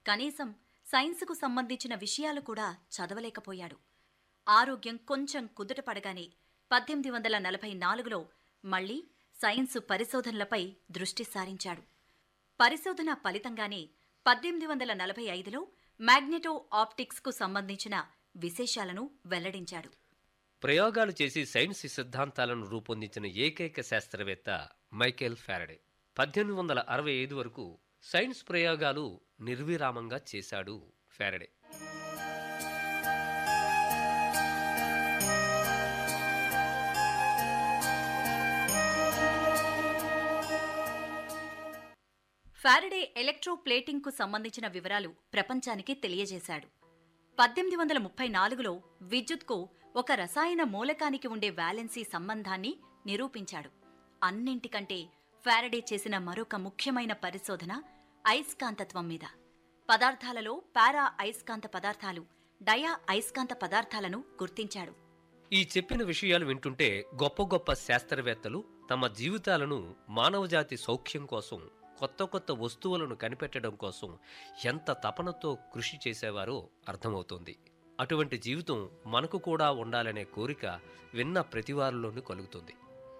కనీసం సైన్సుకు సంబంధించిన విషయాలు కూడా చదవలేకపోయాడు ఆరోగ్యం కొంచెం కుదుట పడగానే పద్దెనిమిది వందల నలభై నాలుగులో మళ్లీ సైన్సు పరిశోధనలపై దృష్టి సారించాడు పరిశోధన ఫలితంగానే పద్దెనిమిది వందల నలభై ఐదులో మ్యాగ్నెటో ఆప్టిక్స్కు సంబంధించిన విశేషాలను వెల్లడించాడు ప్రయోగాలు చేసి సైన్స్ సిద్ధాంతాలను రూపొందించిన ఏకైక శాస్త్రవేత్త మైకేల్ ఫారడే పద్దెనిమిది వందల అరవై ఐదు వరకు సైన్స్ ప్రయోగాలు నిర్విరామంగా చేశాడు ఫారడే ఫారడే ఎలక్ట్రోప్లేటింగ్కు సంబంధించిన వివరాలు ప్రపంచానికి తెలియజేశాడు పద్దెనిమిది వందల ముప్పై నాలుగులో విద్యుత్కు ఒక రసాయన మూలకానికి ఉండే వ్యాలెన్సీ సంబంధాన్ని నిరూపించాడు అన్నింటికంటే ఫారడే చేసిన మరొక ముఖ్యమైన పరిశోధన అయస్కాంతత్వం మీద పదార్థాలలో పారా అయస్కాంత పదార్థాలు డయా అయస్కాంత పదార్థాలను గుర్తించాడు ఈ చెప్పిన విషయాలు వింటుంటే గొప్ప గొప్ప శాస్త్రవేత్తలు తమ జీవితాలను మానవజాతి సౌఖ్యం కోసం కొత్త కొత్త వస్తువులను కనిపెట్టడం కోసం ఎంత తపనతో కృషి చేసేవారో అర్థమవుతోంది అటువంటి జీవితం మనకు కూడా ఉండాలనే కోరిక విన్న ప్రతివారిలోనూ కలుగుతుంది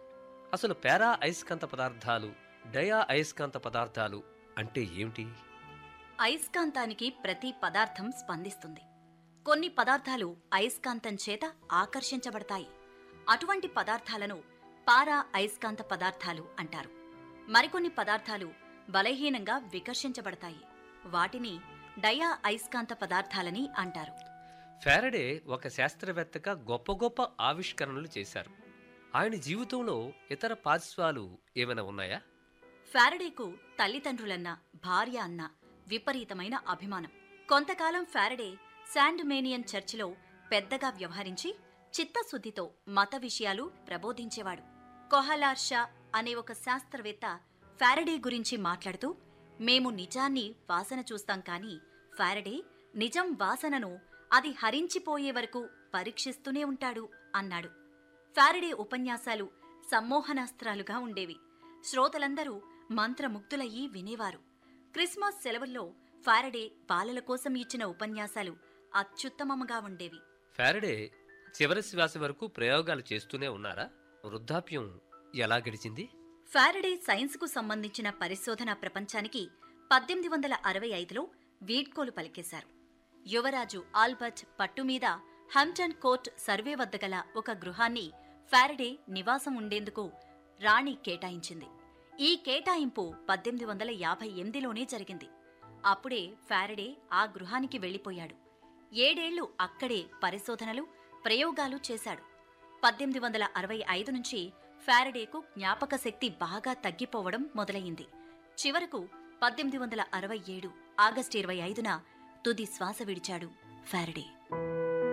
అసలు పారా అయస్కాంత పదార్థాలు డయా అయస్కాంత పదార్థాలు అంటే ఏమిటి అయస్కాంతానికి ప్రతి పదార్థం స్పందిస్తుంది కొన్ని పదార్థాలు అయస్కాంతం చేత ఆకర్షించబడతాయి అటువంటి పదార్థాలను పారా అయస్కాంత పదార్థాలు అంటారు మరికొన్ని పదార్థాలు బలహీనంగా వికర్షించబడతాయి వాటిని డయా అయస్కాంత పదార్థాలని అంటారు ఫారడే ఒక శాస్త్రవేత్తగా గొప్ప గొప్ప ఆవిష్కరణలు చేశారు ఆయన జీవితంలో ఇతర పార్శ్వాలు ఏమైనా ఉన్నాయా ఫారడేకు తల్లిదండ్రులన్న భార్య అన్న విపరీతమైన అభిమానం కొంతకాలం ఫారడే శాండ్ మేనియన్ చర్చిలో పెద్దగా వ్యవహరించి చిత్తశుద్ధితో మత విషయాలు ప్రబోధించేవాడు కొహలార్ షా అనే ఒక శాస్త్రవేత్త ఫారడే గురించి మాట్లాడుతూ మేము నిజాన్ని వాసన చూస్తాం కానీ ఫారడే నిజం వాసనను అది హరించిపోయే వరకు పరీక్షిస్తూనే ఉంటాడు అన్నాడు ఫారడే ఉపన్యాసాలు సమ్మోహనాస్త్రాలుగా ఉండేవి శ్రోతలందరూ మంత్రముగ్ధులయ్యి వినేవారు క్రిస్మస్ సెలవుల్లో ఫారడే బాలల కోసం ఇచ్చిన ఉపన్యాసాలు అత్యుత్తమముగా ఉండేవి ఫారడే చివరి శ్వాస వరకు ప్రయోగాలు చేస్తూనే ఉన్నారా వృద్ధాప్యం ఎలా గడిచింది ఫారడే సైన్స్కు సంబంధించిన పరిశోధన ప్రపంచానికి పద్దెనిమిది వందల అరవై ఐదులో వీడ్కోలు పలికేశారు యువరాజు ఆల్బర్ట్ పట్టుమీద హంప్టన్ కోర్ట్ సర్వే వద్ద గల ఒక గృహాన్ని ఫారడే నివాసం ఉండేందుకు రాణి కేటాయించింది ఈ కేటాయింపు పద్దెనిమిది వందల యాభై ఎనిమిదిలోనే జరిగింది అప్పుడే ఫారడే ఆ గృహానికి వెళ్లిపోయాడు ఏడేళ్లు అక్కడే పరిశోధనలు ప్రయోగాలు చేశాడు పద్దెనిమిది వందల అరవై ఐదు నుంచి ఫారడేకు జ్ఞాపక శక్తి బాగా తగ్గిపోవడం మొదలయ్యింది చివరకు పద్దెనిమిది వందల అరవై ఏడు ఆగస్టు ఇరవై ఐదున తుది శ్వాస విడిచాడు ఫారడే